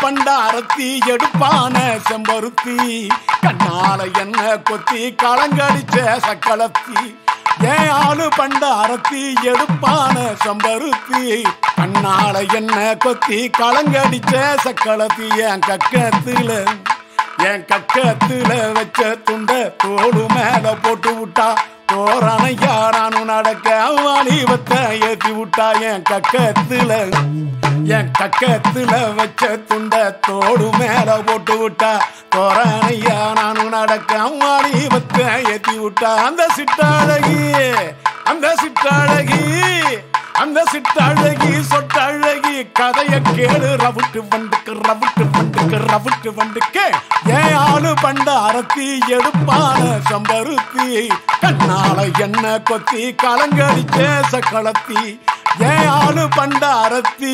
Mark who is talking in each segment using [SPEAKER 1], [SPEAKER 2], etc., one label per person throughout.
[SPEAKER 1] பண்டாரத்தி எடுப்பான செம்பருத்தி கண்ணால என்ன கொத்தி களங்கடிச்ச சக்களத்தி ஏன் ஆளு பண்டாரத்தி எடுப்பான செம்பருத்தி கண்ணால என்ன கொத்தி களங்கடிச்ச சக்களத்தி என் கக்கத்துல என் கக்கத்துல வச்ச துண்ட தோடு மேல போட்டு விட்டா தோரணையா நானும் நடக்க வாலிபத்தை ஏத்தி விட்டா என் கக்கத்துல என் கக்கத்துல வச்ச துண்ட தோடு மேல போட்டு விட்டா தோரணையா நானும் நடக்க வாலிபத்தை ஏத்தி விட்டா அந்த சிட்டாழகி அந்த சிட்டாழகி அந்த சிட்டழகி சொட்டழகி கதைய கேளு ரவுட்டு வண்டுக்கு ரவுட்டு வண்டுக்கு ரவுட்டு வண்டுக்கு ஏன் ஆளு பண்ட அரத்தி எடுப்பான சம்பருத்தி கண்ணால என்ன கொத்தி கலங்கடிச்ச சக்களத்தி ஏன் ஆளு பண்ட அரத்தி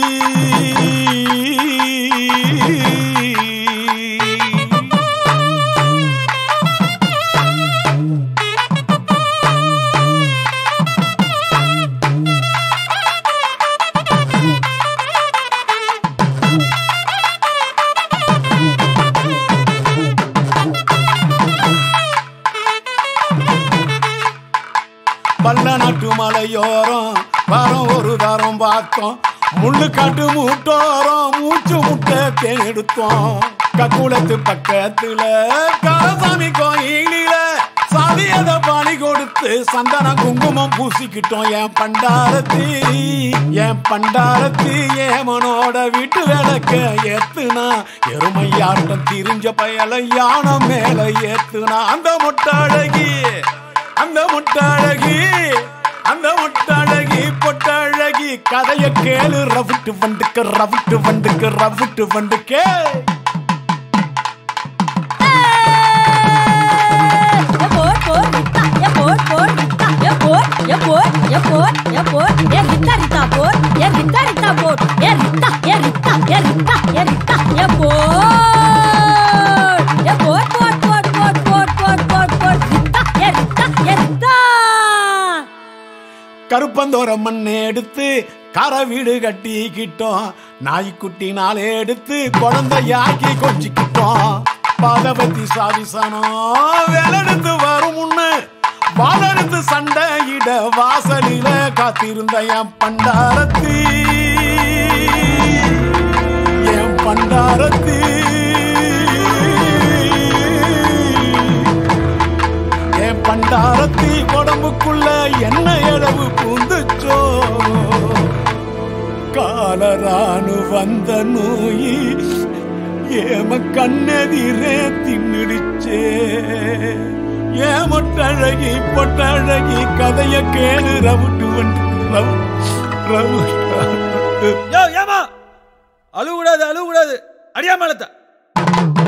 [SPEAKER 1] பல்ல நாட்டு மலையோரம் வரம் ஒரு தரம் பார்த்தோம் முள்ளு காட்டு மூட்டோரம் மூச்சு முட்டை தேனெடுத்தோம் கக்குளத்து பக்கத்துல காசாமி கோயிலில சாதியத பாணி கொடுத்து சந்தன குங்குமம் பூசிக்கிட்டோம் என் பண்டாரத்தி என் பண்டாரத்தி ஏமனோட வீட்டு விளக்க ஏத்துனா எருமையாட்டம் திரிஞ்ச பயல யானை மேல ஏத்துனா அந்த மொட்டாழகி அந்த முட்டாழகி அந்த முட்டாழகி பொட்டாழகி கதைய கேளு ரவுட்டு வண்டுக்கு ரவுட்டு வண்டுக்கு ரவுட்டு வண்டுக்கு கருப்பந்தோர மண் எடுத்து கரை வீடு கட்டிக்கிட்டோம் நாய்க்குட்டி நாள் எடுத்து குழந்தையாக்கி கொஞ்சிக்கிட்டோம் பாதபத்தி சாதிசனம் வேலெடுத்து வரும் முன்னு வாழெடுத்து சண்டையிட வாசலில காத்திருந்த என் பண்டாரத்தி என் பண்டாரத்தி என் பண்டாரத்தி உடம்புக்குள்ள என்ன அளவு பூந்துச்சோ காலரானு வந்த நோய் ஏம கண்ணெதிரே தின்னுடுச்சே ஏமொட்டழகி பொட்டழகி கதைய கேளு ரவுட்டு வந்து ரவு ரவு
[SPEAKER 2] யோ ஏமா அழுகூடாது அழுகூடாது அடியா மேலத்த